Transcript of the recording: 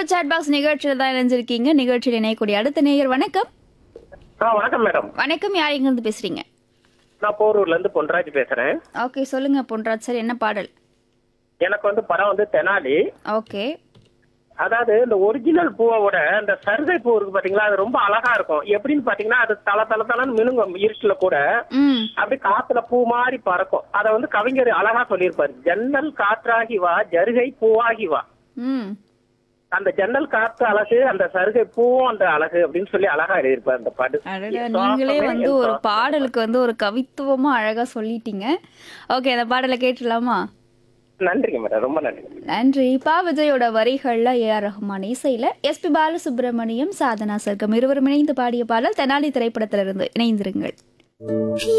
rainbow chat box நிகழ்ச்சியில் தான் இணைஞ்சிருக்கீங்க நிகழ்ச்சியில் இணையக்கூடிய அடுத்த நேயர் வணக்கம் ஆ வணக்கம் மேடம் வணக்கம் யார் எங்கிருந்து பேசுறீங்க நான் போரூர்ல இருந்து பொன்ராஜ் பேசுறேன் ஓகே சொல்லுங்க பொன்ராஜ் சார் என்ன பாடல் எனக்கு வந்து படம் வந்து தெனாலி ஓகே அதாவது இந்த ஒரிஜினல் பூவோட இந்த சருகை பூ இருக்கு பாத்தீங்களா அது ரொம்ப அழகா இருக்கும் எப்படின்னு பாத்தீங்கன்னா அது தல தல தலன்னு மினுங்கும் இருட்டுல கூட ம் அப்படி காத்துல பூ மாதிரி பறக்கும் அத வந்து கவிஞர் அழகா சொல்லியிருப்பாரு ஜன்னல் காற்றாகி வா ஜருகை பூவாகி வா ம் அந்த ஜன்னல் காத்து அழகு அந்த சருகை பூவும் அந்த அழகு அப்படின்னு சொல்லி அழகா எழுதியிருப்பாரு அந்த பாட்டு அடடா நீங்களே வந்து ஒரு பாடலுக்கு வந்து ஒரு கவித்துவமா அழகா சொல்லிட்டீங்க ஓகே அந்த பாடலை கேட்டுடலாமா நன்றிங்க மேடம் ரொம்ப நன்றி நன்றி பா விஜயோட வரிகள்ல ஏ ஆர் ரஹ்மான் இசையில எஸ்பி பாலசுப்ரமணியம் சாதனா சர்க்கம் இருவரும் இணைந்து பாடிய பாடல் தெனாலி திரைப்படத்திலிருந்து இணைந்திருங்கள்